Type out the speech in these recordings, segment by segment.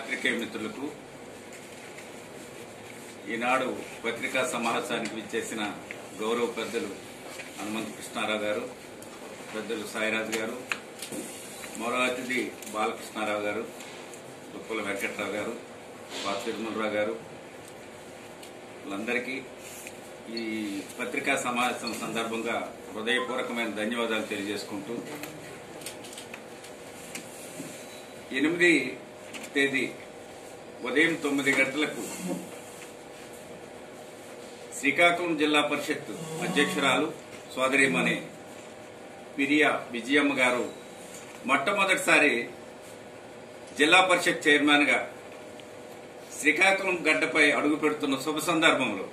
పాత్రికేయ మిత్రులకు ఈనాడు పత్రికా సమావేశానికి విచ్చేసిన గౌరవ పెద్దలు హనుమంత కృష్ణారావు గారు పెద్దలు సాయిరాజు గారు మరో అతిథి బాలకృష్ణారావు గారు తుప్పల వెంకట్రావు గారు పాత తిరుమలరావు గారు వీళ్ళందరికీ ఈ పత్రికా సమావేశం సందర్భంగా హృదయపూర్వకమైన ధన్యవాదాలు తెలియజేసుకుంటూ ఎనిమిది తేదీ ఉదయం తొమ్మిది గంటలకు శ్రీకాకుళం జిల్లా పరిషత్ అధ్యక్షురాలు సోదరిమణి పిరియా విజయమ్మ గారు మొట్టమొదటిసారి జిల్లా పరిషత్ చైర్మన్ గా శ్రీకాకుళం గడ్డపై అడుగు పెడుతున్న శుభ సందర్భంలో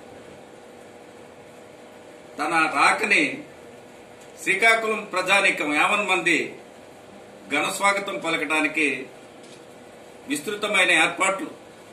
తన రాకని శ్రీకాకుళం ప్రజానీకం యావన్ మంది ఘన స్వాగతం పలకడానికి విస్తృతమైన ఏర్పాట్లు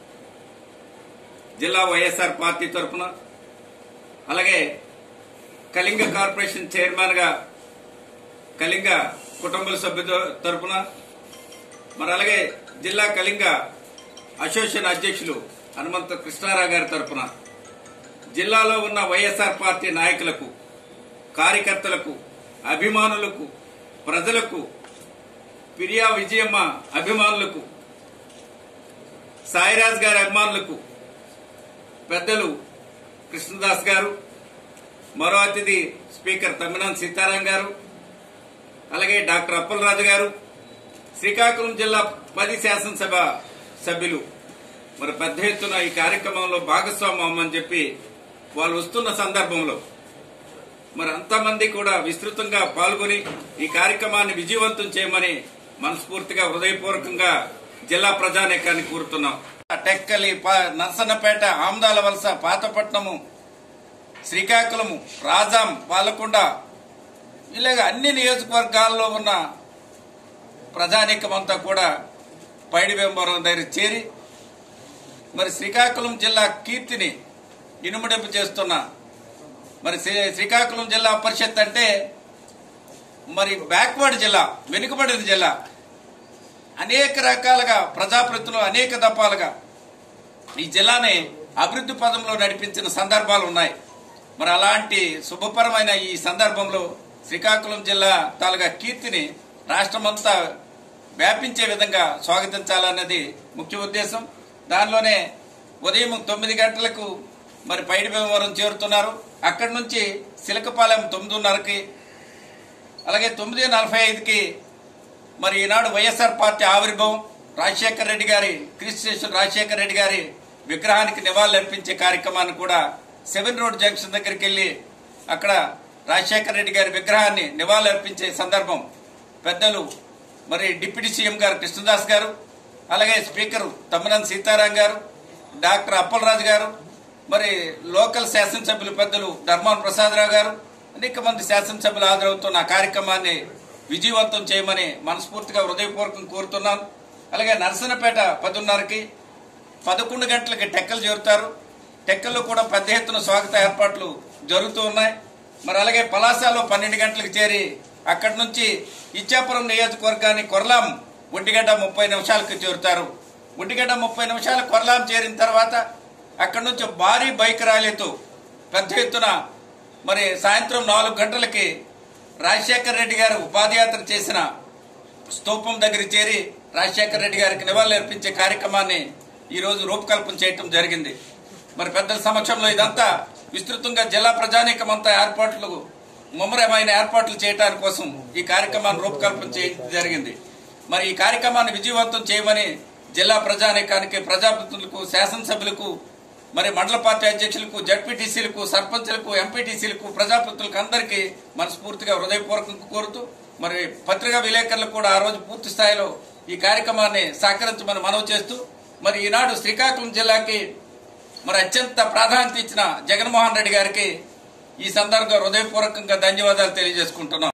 జిల్లా వైఎస్ఆర్ పార్టీ తరఫున అలాగే కళింగ కార్పొరేషన్ చైర్మన్ గా కళింగ కుటుంబ సభ్యుల తరఫున మరి అలాగే జిల్లా కళింగ అసోసియేషన్ అధ్యక్షులు హనుమంత కృష్ణారావు గారి తరఫున జిల్లాలో ఉన్న వైఎస్ఆర్ పార్టీ నాయకులకు కార్యకర్తలకు అభిమానులకు ప్రజలకు పిరియా విజయమ్మ అభిమానులకు సాయిరాజ్ గారి అభిమానులకు పెద్దలు కృష్ణదాస్ గారు మరో అతిథి స్పీకర్ తమ్మినాన్ సీతారాం గారు అలాగే డాక్టర్ అప్పలరాజు గారు శ్రీకాకుళం జిల్లా పది శాసనసభ సభ్యులు మరి పెద్ద ఎత్తున ఈ కార్యక్రమంలో భాగస్వామ్యం అవ్వమని చెప్పి వాళ్ళు వస్తున్న సందర్భంలో మరి అంతమంది కూడా విస్తృతంగా పాల్గొని ఈ కార్యక్రమాన్ని విజయవంతం చేయమని మనస్ఫూర్తిగా హృదయపూర్వకంగా జిల్లా ప్రజానేకాన్ని కోరుతున్నాం టెక్కలి ప- నర్సన్నపేట ఆమదాల వలస పాతపట్నము శ్రీకాకుళము రాజాం పాలకొండ ఇలాగ అన్ని నియోజకవర్గాల్లో ఉన్న ప్రజానీకమంతా కూడా పైడి వెంబరం దగ్గర చేరి మరి శ్రీకాకుళం జిల్లా కీర్తిని ఇనుమడింపు చేస్తున్న మరి శ్రీ- శ్రీకాకుళం జిల్లా పరిషత్ అంటే మరి బ్యాక్వర్డ్ జిల్లా వెనుకబడిన జిల్లా అనేక రకాలుగా ప్రజాప్రతినిధులు అనేక దఫాలుగా ఈ జిల్లాని అభివృద్ధి పదంలో నడిపించిన సందర్భాలు ఉన్నాయి మరి అలాంటి శుభపరమైన ఈ సందర్భంలో శ్రీకాకుళం జిల్లా తాలూకా కీర్తిని రాష్ట్రమంతా వ్యాపించే విధంగా స్వాగతించాలన్నది ముఖ్య ఉద్దేశం దానిలోనే ఉదయం తొమ్మిది గంటలకు మరి పైడి భీమవరం చేరుతున్నారు అక్కడి నుంచి సిలకపాలెం తొమ్మిదిన్నరకి అలాగే తొమ్మిది నలభై ఐదుకి మరి ఈనాడు వైఎస్ఆర్ పార్టీ ఆవిర్భావం రాజశేఖర రెడ్డి గారి క్రిస్టేషన్ రాజశేఖర రెడ్డి గారి విగ్రహానికి నివాళులర్పించే కార్యక్రమాన్ని కూడా సెవెన్ రోడ్ జంక్షన్ దగ్గరికి వెళ్లి అక్కడ రాజశేఖర రెడ్డి గారి విగ్రహాన్ని నివాళులర్పించే సందర్భం పెద్దలు మరి డిప్యూటీ సీఎం గారు కృష్ణదాస్ గారు అలాగే స్పీకర్ తమ్మనం సీతారాం గారు డాక్టర్ అప్పలరాజు గారు మరి లోకల్ శాసనసభ్యులు పెద్దలు ధర్మాన్ ప్రసాదరావు గారు అనేక మంది శాసనసభ్యులు హాజరవుతున్న ఆ కార్యక్రమాన్ని విజయవంతం చేయమని మనస్ఫూర్తిగా హృదయపూర్వకం కోరుతున్నాను అలాగే నరసనపేట పదిన్నరకి పదకొండు గంటలకి టెక్కలు చేరుతారు టెక్కల్లో కూడా పెద్ద ఎత్తున స్వాగత ఏర్పాట్లు జరుగుతూ ఉన్నాయి మరి అలాగే పలాసలో పన్నెండు గంటలకు చేరి అక్కడి నుంచి ఇచ్చాపురం నియోజకవర్గాన్ని కొర్లాం ఒంటిగడ్డ ముప్పై నిమిషాలకు చేరుతారు ఒంటిగడ్డ ముప్పై నిమిషాలు కొర్లాం చేరిన తర్వాత అక్కడి నుంచి భారీ బైక్ ర్యాలీతో పెద్ద ఎత్తున మరి సాయంత్రం నాలుగు గంటలకి రాజశేఖర రెడ్డి గారు పాదయాత్ర చేసిన స్తూపం దగ్గర చేరి రాజశేఖర రెడ్డి గారికి నివాళులు అర్పించే కార్యక్రమాన్ని ఈ రోజు రూపకల్పన చేయటం జరిగింది మరి పెద్దల సమక్షంలో ఇదంతా విస్తృతంగా జిల్లా ప్రజానీకమంతా ఏర్పాట్లు ముమ్మరమైన ఏర్పాట్లు చేయడానికి కోసం ఈ కార్యక్రమాన్ని రూపకల్పన చేయడం జరిగింది మరి ఈ కార్యక్రమాన్ని విజయవంతం చేయమని జిల్లా ప్రజానీకానికి ప్రజాప్రతినిధులకు శాసనసభ్యులకు మరి మండల పార్టీ అధ్యక్షులకు జడ్పీటీసీలకు సర్పంచులకు ఎంపీటీసీలకు ప్రజాప్రతినిధులకు అందరికీ మనస్ఫూర్తిగా హృదయపూర్వకంగా కోరుతూ మరి పత్రికా విలేకరులకు కూడా ఆ రోజు పూర్తి స్థాయిలో ఈ కార్యక్రమాన్ని సహకరించమని మనవి చేస్తూ మరి ఈనాడు శ్రీకాకుళం జిల్లాకి మరి అత్యంత ప్రాధాన్యత ఇచ్చిన జగన్మోహన్ రెడ్డి గారికి ఈ సందర్భంగా హృదయపూర్వకంగా ధన్యవాదాలు తెలియజేసుకుంటున్నాం